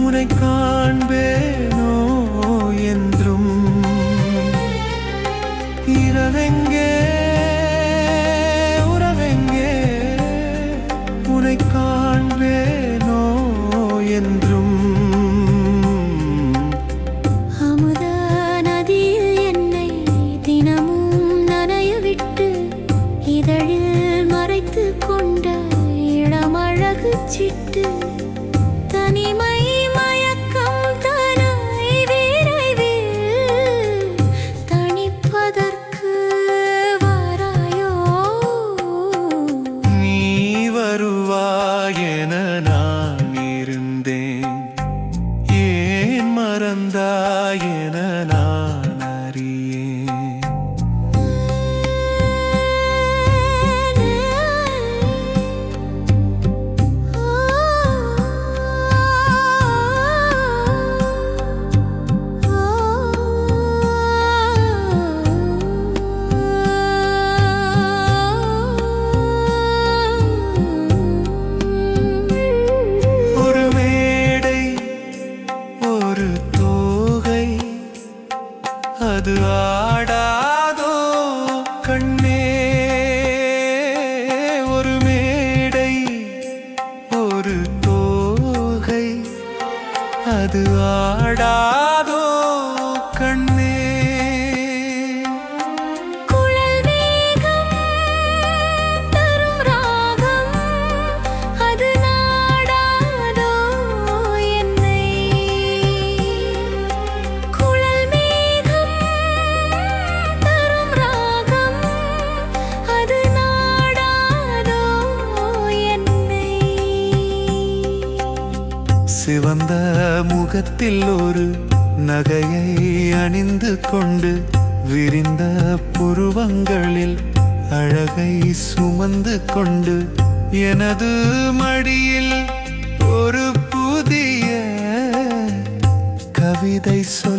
உனை காண்பேனோ என்றும் இரவெங்கே உறவெங்கே உனை காண்பேனோ என்றும் அமுத நதியில் என்னை தினமும் நனைய விட்டு இதழில் மறைத்து கொண்ட இளமழகு சிட்டு தனிமை மயக்கம் தனாய் விரைவில் தணிப்பதற்கு வாராயோ நீ வருவாயென நான் இருந்தேன் ஏன் மறந்தாயென நான் அறியேன் ஒரு மேடை ஒரு தோகை அது ஆடாதோ கண்ணே ஒரு மேடை ஒரு தோகை அது ஆடாதோ கண்ணே குழல் மேகம் தரும் ராகம் அது நாடாதோ என்னை குழல் மேகம் தரும் ராகம் அது நாடாதோ என்னை சிவந்த முகத்தில் ஒரு நகையை அணிந்து கொண்டு விரிந்த புருவங்களில் அழகை சுமந்து கொண்டு எனது மடியில் ஒரு புதிய கவிதை சொல்